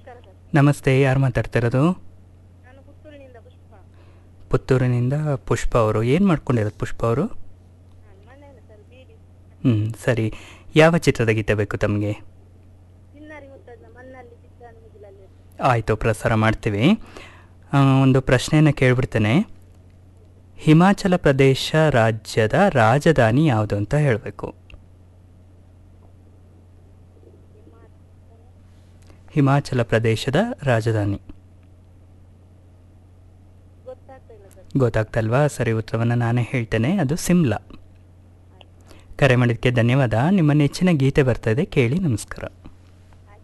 ನಮಸ್ಕಾರ ಸರ್ ನಮಸ್ತೆ ಯಾರು ಮಾತಾಡ್ತಿರೋದು ನಾನು ಪುತ್ತೂರಿನಿಂದ ಪುಷ್ಪ ಪುತ್ತೂರಿನಿಂದ ಪುಷ್ಪ ಅವರು ಏನು ಮಾಡ್ಕೊಂಡಿರೋದು ಪುಷ್ಪ ಅವರು ನಾನು ಮನೆಯಲ್ಲ ಸರ್ ಬೀಡಿ ಹ್ಞೂ ಸರಿ ಯಾವ ಚಿತ್ರದ ಗೀತೆ ಬೇಕು ತಮಗೆ ಚಿನ್ನಾರಿ ಮುತ್ತದ ಮಣ್ಣಲ್ಲಿ ಚಿತ್ತಾನು ಮುಗಿಲಲ್ಲಿ ಆಯಿತು ಪ್ರಸಾರ ಮಾಡ್ತೀವಿ ಆ, ಒಂದು ಪ್ರಶ್ನೆಯನ್ನು ಕೇಳಿಬಿಡ್ತೇನೆ ಹಿಮಾಚಲ ಪ್ರದೇಶ ರಾಜ್ಯದ ರಾಜಧಾನಿ ಯಾವುದು ಅಂತ ಹೇಳಬೇಕು ಹಿಮಾಚಲ ಪ್ರದೇಶದ ರಾಜಧಾನಿ ಗೊತ್ತಾಗ್ತಾ ಇಲ್ಲ ಸರ್ ಗೊತ್ತಾಗ್ತಲ್ವಾ ಸರಿ ಉತ್ತರವನ್ನು ನಾನೇ ಹೇಳ್ತೇನೆ ಅದು ಸಿಮ್ಲಾ ಕರೆ ಮಾಡಿದ್ದಕ್ಕೆ ಧನ್ಯವಾದ ನಿಮ್ಮ ನೆಚ್ಚಿನ ಗೀತೆ ಬರ್ತಾ ಇದೆ ಕೇಳಿ ನಮಸ್ಕಾರ